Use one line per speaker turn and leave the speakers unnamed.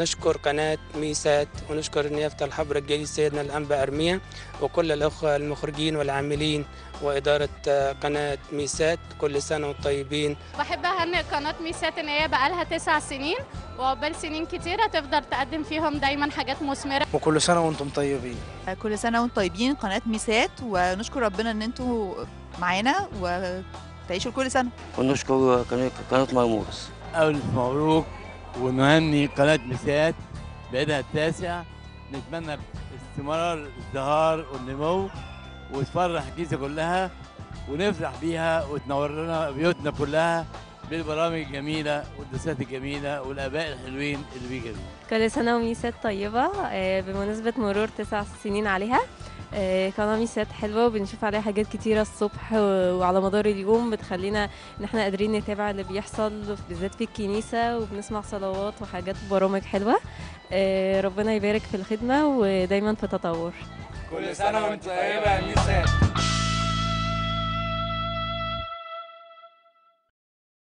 ونشكر قناة ميسات ونشكر نيافة الحبر الجليل سيدنا الأنبا أرميا وكل الأخوة المخرجين والعاملين وإدارة آه، قناة ميسات كل سنة وانتم طيبين
بحب اهنئ قناه ميسات ان هي بقالها تسع سنين وعقبال سنين كتيره تفضل تقدم فيهم دايما حاجات مثمره
وكل سنة وانتم طيبين
كل سنة وانتم طيبين قناة ميسات ونشكر ربنا ان انتوا معانا وتعيشوا كل سنة
ونشكر قناة قناة مرموز
ألف مبروك ونهني قناة مسات بعيدها التاسع نتمنى استمرار الازدهار والنمو وتفرح الكنيسة كلها ونفرح بيها وتنور لنا بيوتنا كلها بالبرامج الجميلة والدسات الجميلة والآباء الحلوين اللي بيجوا
كل سنة وميسات طيبة آه، بمناسبة مرور تسع سنين عليها آه، قناة ميسات حلوة وبنشوف عليها حاجات كتيرة الصبح و- وعلى مدار اليوم بتخلينا ان احنا قادرين نتابع اللي بيحصل بالذات في الكنيسة وبنسمع صلوات وحاجات برامج حلوة آه، ربنا يبارك في الخدمة ودايما في تطور
كل سنة وانتم طيبة يا ميسات